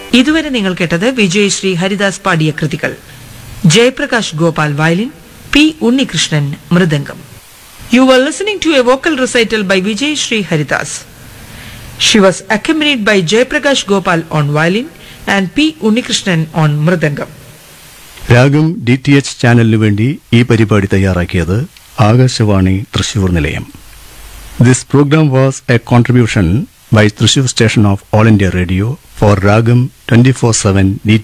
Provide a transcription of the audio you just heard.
ഇതുവരെ നിങ്ങൾ കേട്ടത് വിജയ് ശ്രീ ഹരിദാസ് പാടിയ കൃതികൾ Jayaprakash Gopal violin P Unnikrishnan mridangam you are listening to a vocal recital by Vijay Shri Haridas She was accompanied by Jayaprakash Gopal on violin and P. Unnikrishnan on mridangam. Ragam D T H ചാനലിനു വേണ്ടി ഈ പരിപാടി തയ്യാറാക്കിയത് ആകാശവാണി തൃശൂർ നിലയം this program was a contribution by Thrissur station of All India Radio for Ragam twenty four seven D